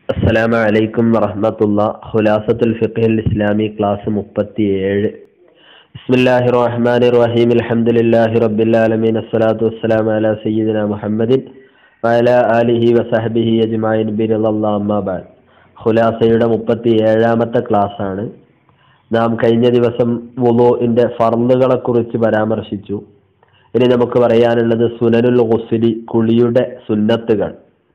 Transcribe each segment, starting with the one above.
അസ്സലാമു അലൈക്കും വറഹ്മത്തുള്ള ഖുലാസത്തുൽ ഫിഖ്ഹിൽ ഇസ്ലാമി ക്ലാസ് മുപ്പത്തിയേഴ് ബിസ്മില്ലാഹി റഹ്മാനി റഹീം അൽഹംദുലില്ലാഹി റബ്ബിൽ ആലമീൻ അസ്സലാത്തു വസ്സലാമു അലാ സയ്യിദിന മുഹമ്മദിൻ വഅലാ ആലിഹി വസഹ്ബിഹി അജ്മഈൻ ബിറളില്ലാഹി അമ്മാ ബഅദ് ഖുലാസയുടെ മുപ്പത്തിയേഴാമത്തെ ക്ലാസ് ആണ് നാം കഴിഞ്ഞ ദിവസം വുളുഇന്റെ ഫർളുകളെ കുറിച്ച് പരാമർശിച്ചു ഇനി നമുക്ക് പറയാനുള്ളത് സുനനുൽ ഗുസ്ലി കുളിയുടെ സുന്നത്തുകൾ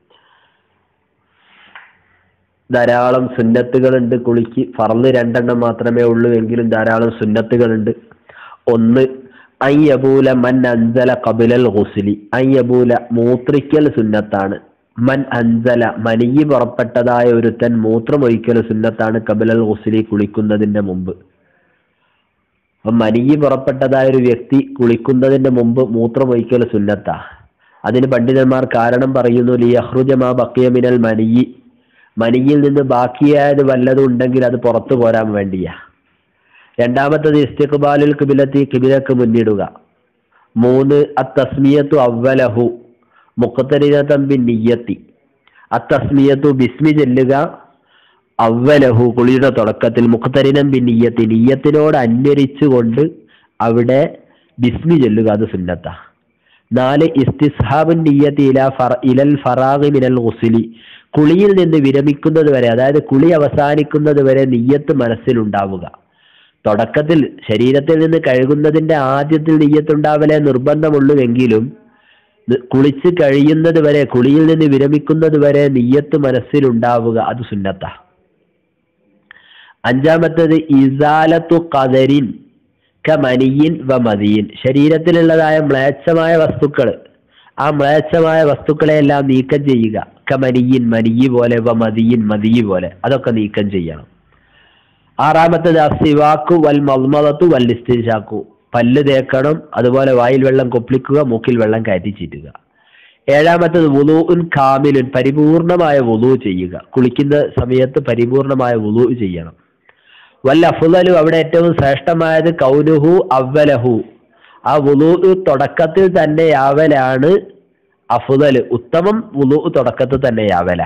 ധാരാളം സുന്നത്തുകളുണ്ട് കുളിക്ക് ഫർള് രണ്ടെണ്ണം മാത്രമേ ഉള്ളൂ എങ്കിലും ധാരാളം സുന്നത്തുകളുണ്ട് ഒന്ന് അയ്യബൂല മൻ അൻസല കബിലൽ ഗുസ്ലി അയ്യബൂല മൂത്രിക്കൽ സുന്നത്താണ് മൻ അൻസല മനിയി പുറപ്പെട്ടതായ ഒരുത്തൻ മൂത്രമൊഴിക്കൽ സുന്നത്താണ് കബിലൽ ഗുസ്ലി കുളിക്കുന്നതിന്റെ മുമ്പ് അപ്പം മനിയി പുറപ്പെട്ടതായ ഒരു വ്യക്തി കുളിക്കുന്നതിന്റെ മുമ്പ് മൂത്രമൊഴിക്കൽ സുന്നത്താ അതിന് പണ്ഡിതന്മാർ കാരണം പറയുന്നു ലിയഹ്റുജമാ ബക്കിയ മിനൽ മനിയി മനിയിൽ നിന്ന് ബാക്കിയായത് വല്ലതും ഉണ്ടെങ്കിൽ അത് പുറത്തു പോരാൻ വേണ്ടിയാ രണ്ടാമത്തത് ഇസ്തിഖ്ബാലുൽ കിബിലത്തി കിബിലക്ക് മുന്നിടുക മൂന്ന് അത്തസ്മിയത്തു അവലഹു മുഖത്തരിനത്തം ബിൻ നിയ്യത്തി അത്തസ്മിയത്തു ബിസ്മി ചെല്ലുക അവലഹു കുളിയുടെ തുടക്കത്തിൽ മുഖത്തരിനം ബിൻ നിയ്യത്തി നിയ്യത്തിനോട് അന്വരിച്ചുകൊണ്ട് അവിടെ ബിസ്മി ചെല്ലുക അത് സുന്നത്ത നാല് ഇസ്തിസ്ഹാബുൻ നിയ്യത്തി ഇല ഫറ ഇലൽ ഫറാഖി മിനൽ ഗുസ്ലി കുളിയിൽ നിന്ന് വിരമിക്കുന്നത് വരെ അതായത് കുളി അവസാനിക്കുന്നത് വരെ നെയ്യത്ത് മനസ്സിലുണ്ടാവുക തുടക്കത്തിൽ ശരീരത്തിൽ നിന്ന് കഴുകുന്നതിന്റെ ആദ്യത്തിൽ നെയ്യത്തുണ്ടാവലേ നിർബന്ധമുള്ളുവെങ്കിലും കുളിച്ച് കഴിയുന്നത് വരെ കുളിയിൽ നിന്ന് വിരമിക്കുന്നത് വരെ നെയ്യത്ത് മനസ്സിലുണ്ടാവുക അത് സുന്നത്ത അഞ്ചാമത്തത് ഇസാലത്തു കതരിൻ കമനിയിൻ വ മതിയിൻ ശരീരത്തിലുള്ളതായ മ്ലേച്ഛമായ വസ്തുക്കൾ ആ മ്ലേച്ഛമായ വസ്തുക്കളെയെല്ലാം നീക്കം ചെയ്യുക കമനിയിൻ മനിയി പോലെ വ മതിയിൻ മതിയി പോലെ അതൊക്കെ നീക്കം ചെയ്യണം ആറാമത്തത് അസിവാക്കു വൽ മൽമതത്തു വൽ ഇസ്തിൻഷാക്കു പല്ല് തേക്കണം അതുപോലെ വായിൽ വെള്ളം കൊപ്പിളിക്കുക മൂക്കിൽ വെള്ളം കയറ്റി ചീറ്റുക ഏഴാമത്തത് വുലൂൻ കാമിലുൻ പരിപൂർണമായ വുലു ചെയ്യുക കുളിക്കുന്ന സമയത്ത് പരിപൂർണമായ വുലു ചെയ്യണം വൽ അഫുദലു അവിടെ ഏറ്റവും ശ്രേഷ്ഠമായത് കൗനുഹു അവലഹു ആ വുലു തുടക്കത്തിൽ തന്നെ യാവലാണ് അഫുദൽ ഉത്തമം വുലു തുടക്കത്തിൽ തന്നെ യാവല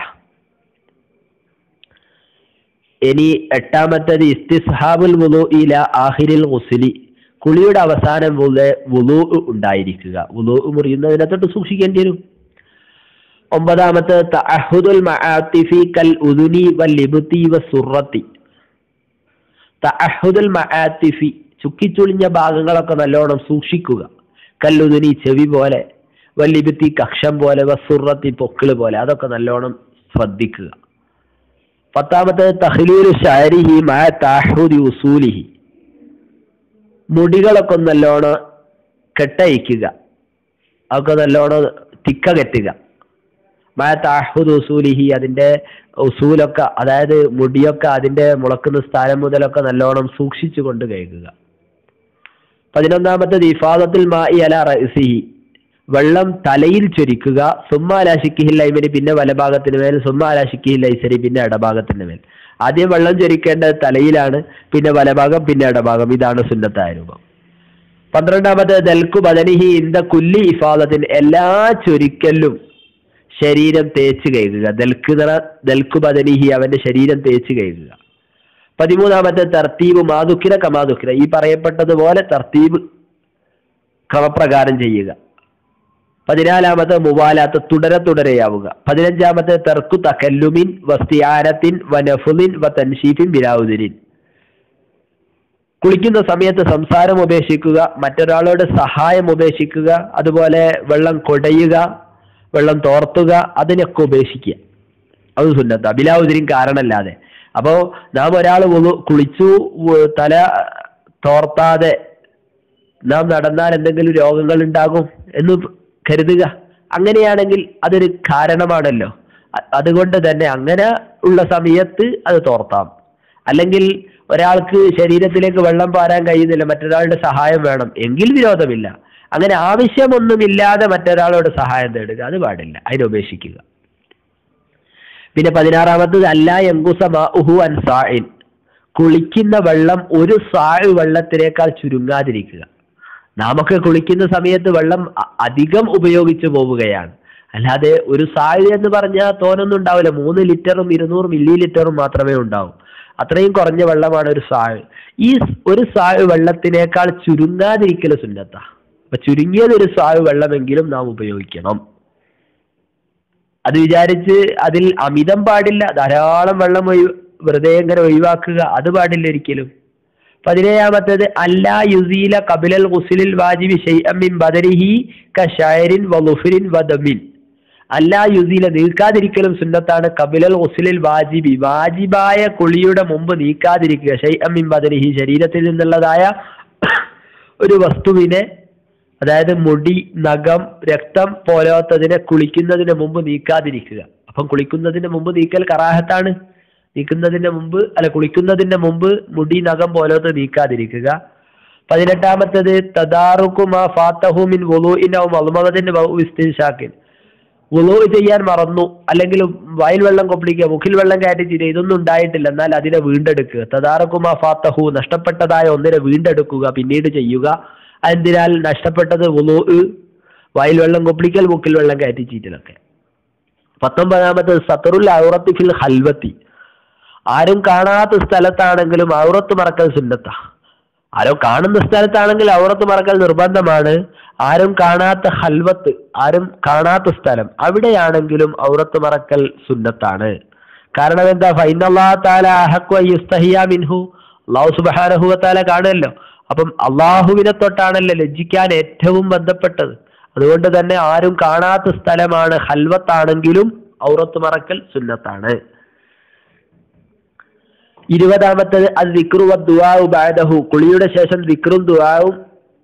ഇനി എട്ടാമത്തത് ഇസ്തിസ്ഹാബുൽ വുലു ഇല ആഹിരിൽ ഗുസ്ലി കുളിയുടെ അവസാനം വുലു ഉണ്ടായിരിക്കുക വുലു മുറിയുന്നതിനകത്തോട്ട് സൂക്ഷിക്കേണ്ടി വരും ഒമ്പതാമത്തെ തഅഹുദുൽ മആത്തിഫി കൽ ഉദുനി വൽ ലിബ്തി വസുറത്തി തഅഹുദുൽ മആത്തിഫി ചുക്കിച്ചുളിഞ്ഞ ഭാഗങ്ങളൊക്കെ നല്ലോണം സൂക്ഷിക്കുക കല്ലുതുനി ചെവി പോലെ വല്ലിബത്തി കക്ഷം പോലെ വസുറത്തി പൊക്കിള് പോലെ അതൊക്കെ നല്ലോണം ശ്രദ്ധിക്കുക പത്താമത്തെ തഹ്ലൂൽ ഷാരിഹി മായ താഹുദി ഉസൂലിഹി മുടികളൊക്കെ നല്ലോണം കെട്ടയക്കുക അതൊക്കെ നല്ലോണം തിക്ക കെട്ടുക മായ താഹുദ് ഉസൂലിഹി അതിന്റെ ഉസൂലൊക്കെ അതായത് മുടിയൊക്കെ അതിന്റെ മുളക്കുന്ന സ്ഥാനം മുതലൊക്കെ നല്ലോണം സൂക്ഷിച്ചു കൊണ്ട് കഴിക്കുക പതിനൊന്നാമത്തത് ഇഫാദത്തിൽ മായി അല റസിഹി വെള്ളം തലയിൽ ചൊരിക്കുക സുമ്മാലാശിക്കിഹിൽ ഐമനി പിന്നെ വലഭാഗത്തിന് മേൽ സുമ്മാലാശിക്കിഹിൽ ഐസരി പിന്നെ ഇടഭാഗത്തിന് മേൽ ആദ്യം വെള്ളം ചൊരിക്കേണ്ടത് തലയിലാണ് പിന്നെ വലഭാഗം പിന്നെ ഇടഭാഗം ഇതാണ് സുന്നത്തായ രൂപം പന്ത്രണ്ടാമത്തെ ദൽക്കു ബദനിഹി ഇന്ത കുല്ലി ഇഫാദത്തിന് എല്ലാ ചൊരിക്കലും ശരീരം തേച്ച് കഴുകുക ദൽക്ക് ദൽക്കു ബദനിഹി അവന്റെ ശരീരം തേച്ച് കഴുകുക പതിമൂന്നാമത്തെ തർത്തീബ് മാതുക്കിര കമാതുക്കിര ഈ പറയപ്പെട്ടതുപോലെ തർത്തീബ് ക്രമപ്രകാരം ചെയ്യുക പതിനാലാമത്തെ മുവാലാത്ത് തുടരെ തുടരെയാവുക പതിനഞ്ചാമത്തെ തെർക്കു തക്കല്ലുമിൻ വസ്തിയാനത്തിൻ വനഫുലിൻ വ തൻഷീഫിൻ ബിലാവുദിനിൻ കുളിക്കുന്ന സമയത്ത് സംസാരം ഉപേക്ഷിക്കുക മറ്റൊരാളുടെ സഹായം ഉപേക്ഷിക്കുക അതുപോലെ വെള്ളം കൊടയുക വെള്ളം തോർത്തുക അതിനൊക്കെ ഉപേക്ഷിക്കുക അത് സുന്നത്ത ബിലാവുദിനും കാരണമല്ലാതെ അപ്പോ നാം ഒരാൾ കുളിച്ചു തല തോർത്താതെ നാം നടന്നാൽ എന്തെങ്കിലും രോഗങ്ങൾ ഉണ്ടാകും എന്ന് കരുതുക അങ്ങനെയാണെങ്കിൽ അതൊരു കാരണമാണല്ലോ അതുകൊണ്ട് തന്നെ അങ്ങനെ ഉള്ള സമയത്ത് അത് തോർത്താം അല്ലെങ്കിൽ ഒരാൾക്ക് ശരീരത്തിലേക്ക് വെള്ളം പാരാൻ കഴിയുന്നില്ല മറ്റൊരാളുടെ സഹായം വേണം എങ്കിൽ വിരോധമില്ല അങ്ങനെ ആവശ്യമൊന്നുമില്ലാതെ മറ്റൊരാളോട് സഹായം തേടുക അത് പാടില്ല അതിനുപേക്ഷിക്കുക പിന്നെ പതിനാറാമത്തത് അല്ല എങ്കുസ മാഹു അൻ സായിൻ കുളിക്കുന്ന വെള്ളം ഒരു സാഴ് വെള്ളത്തിനേക്കാൾ ചുരുങ്ങാതിരിക്കുക നാമൊക്കെ കുളിക്കുന്ന സമയത്ത് വെള്ളം അധികം ഉപയോഗിച്ചു പോവുകയാണ് അല്ലാതെ ഒരു സാഴ് എന്ന് പറഞ്ഞാൽ തോനൊന്നും ഉണ്ടാവില്ല മൂന്ന് ലിറ്ററും ഇരുന്നൂറ് മില്ലി ലിറ്ററും മാത്രമേ ഉണ്ടാവൂ അത്രയും കുറഞ്ഞ വെള്ളമാണ് ഒരു സാഴ് ഈ സ് ഒരു സാഴ് വെള്ളത്തിനേക്കാൾ ചുരുങ്ങാതിരിക്കൽ സുന്നത്ത അപ്പൊ ചുരുങ്ങിയത് ഒരു സാഴ് വെള്ളമെങ്കിലും നാം ഉപയോഗിക്കണം അത് വിചാരിച്ച് അതിൽ അമിതം പാടില്ല ധാരാളം വെള്ളം ഒഴി വെറുതെ ഇങ്ങനെ ഒഴിവാക്കുക അത് പാടില്ല ഒരിക്കലും പതിനേഴാമത്തേത് അല്ലാ യുസീല കബിലൽ ഗുസ്ലിൽ വാജിബി ഷൈഅം മിൻ ബദരിഹി കശയരിൻ വലുഫിരിൻ വദമിൻ അല്ലാ യുസീല നീക്കാതിരിക്കലും സുന്നത്താണ് കബിലൽ ഗുസ്ലിൽ വാജിബി വാജിബായ കുളിയുടെ മുമ്പ് നീക്കാതിരിക്കുക ഷൈഅം മിൻ ബദരിഹി ശരീരത്തിൽ നിന്നുള്ളതായ ഒരു വസ്തുവിനെ അതായത് മുടി നഖം രക്തം പോലാത്തതിനെ കുളിക്കുന്നതിന് മുമ്പ് നീക്കാതിരിക്കുക അപ്പം കുളിക്കുന്നതിന് മുമ്പ് നീക്കൽ കറാഹത്താണ് നീക്കുന്നതിന് മുമ്പ് അല്ല കുളിക്കുന്നതിന് മുമ്പ് മുടി നഖം പോലത്തെ നീക്കാതിരിക്കുക പതിനെട്ടാമത്തത് തദാറുക്കുമാ ഫാത്തഹു മിൻ വുളൂഇൻ ഔ മദ്മദത്തിൻ വ ഇസ്തിൻഷാക്കിൻ വുളൂ ചെയ്യാൻ മറന്നു അല്ലെങ്കിൽ വയൽ വെള്ളം കൊപ്പിളിക്കുക മുഖിൽ വെള്ളം കയറ്റി തീരെ ഇതൊന്നും ഉണ്ടായിട്ടില്ല എന്നാൽ അതിനെ വീണ്ടെടുക്കുക തദാറക്കുമാ ഫാത്തഹു നഷ്ടപ്പെട്ടതായ ഒന്നിനെ വീണ്ടെടുക്കുക പിന്നീട് ചെയ്യുക എന്തിനാൽ നഷ്ടപ്പെട്ടത് വുളൂ വയൽ വെള്ളം കൊപ്പിളിക്കൽ മുക്കിൽ വെള്ളം കയറ്റി ചീറ്റലൊക്കെ പത്തൊമ്പതാമത്തത് സത്തറുൽ ഔറത്തി ഫിൽ ഹൽവത്തി ആരും കാണാത്ത സ്ഥലത്താണെങ്കിലും ഔറത്ത് മറക്കൽ സുന്നത്ത ആരും കാണുന്ന സ്ഥലത്താണെങ്കിൽ ഔറത്ത് മറക്കൽ നിർബന്ധമാണ് ആരും കാണാത്ത ഹൽവത്ത് ആരും കാണാത്ത സ്ഥലം അവിടെയാണെങ്കിലും ഔറത്ത് മറക്കൽ സുന്നത്താണ് കാരണം എന്താ ഫൈനല്ലാ താല അഹക്കു യുസ്തഹിയ മിൻഹു അള്ളാഹു സുബാനഹു താല കാണുമല്ലോ അപ്പം അള്ളാഹുവിനെ തൊട്ടാണല്ലോ ലജ്ജിക്കാൻ ഏറ്റവും ബന്ധപ്പെട്ടത് അതുകൊണ്ട് തന്നെ ആരും കാണാത്ത സ്ഥലമാണ് ഹൽവത്താണെങ്കിലും ഔറത്ത് മറക്കൽ സുന്നത്താണ് ഇരുപതാമത്തത് അത് ദിക്റു ദുആഉ ബഅദഹു കുളിയുടെ ശേഷം ദിക്റും ദുആവും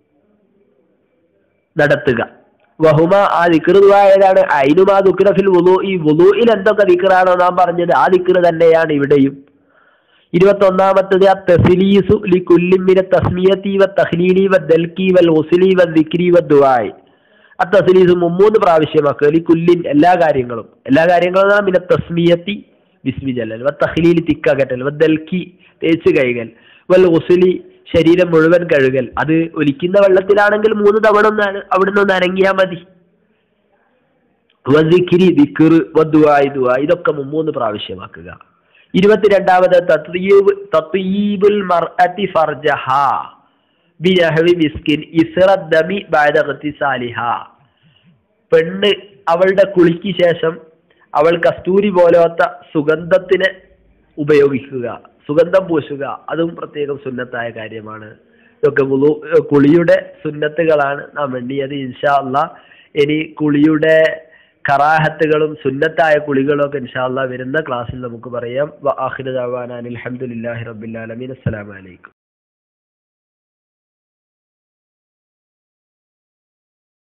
നടത്തുക വഹുമ ആ ദിക്ർ ദുആ ഏതാണ് ഐനുമാ ദുക്ര ഫിൽ വുളൂ ഈ വുളൂയിൽ എന്തൊക്കെ ദിക്റാണോ നാം പറഞ്ഞത് ആ ദിക്ർ തന്നെയാണ് ഇവിടെയും ഇരുപത്തി ഒന്നാമത്തത് ആ തസ്ലീസു ലി കുല്ലിമിന തസ്മിയത്തി വ തഹ്ലീലി വ ദൽക്കി വൽ ഉസ്ലി വ ദിക്രി വ ദുആയ് ആ തസ്ലീസ് മുമ്മൂന്ന് പ്രാവശ്യമാക്കുക ലി കുല്ലിൻ എല്ലാ കാര്യങ്ങളും എല്ലാ കാര്യങ്ങളും പിന്നെ തസ്മിയത്തി ബിസ്മി ജല്ലൽ വ തഹ്ലീലി തിക്കകറ്റൽ വ ദൽക്കി തേച്ച് കഴുകൽ വൽ ഉസ്ലി ശരീരം മുഴുവൻ കഴുകൽ അത് ഒലിക്കുന്ന വെള്ളത്തിലാണെങ്കിൽ മൂന്ന് തവണ ഒന്ന് അവിടുന്ന് ഒന്ന് അനങ്ങിയാൽ മതി വദിക്കിരി ദിക്ർ വദ്ദുആയി ദുആ ഇതൊക്കെ മുമ്മൂന്ന് പ്രാവശ്യമാക്കുക ഇരുപത്തിരണ്ടാമത് തത്വീബ് തത്വീബുൽ മർഅത്തി ഫർജഹ ബിനഹവി മിസ്കിൻ ഇസ്റദ്ദമി ബഅദ ഖത്തിസാലിഹ പെണ്ണ് അവളുടെ കുളിക്ക് ശേഷം അവൾ കസ്തൂരി പോലത്തെ സുഗന്ധത്തിന് ഉപയോഗിക്കുക സുഗന്ധം പൂശുക അതും പ്രത്യേകം സുന്നത്തായ കാര്യമാണ് ഇതൊക്കെ വുളു കുളിയുടെ സുന്നത്തുകളാണ് നാം എണ്ണിയത് ഇൻഷാ അല്ലാ ഇനി കുളിയുടെ കറാഹത്തുകളും സുന്നത്തായ കുളികളും ഒക്കെ ഇൻഷാ അല്ലാ വരുന്ന ക്ലാസ്സിൽ നമുക്ക് പറയാം വ ആഖിറു ദഅവാന അനിൽ ഹംദുലില്ലാഹി റബ്ബിൽ ആലമീൻ അസ്സലാമു അലൈക്കും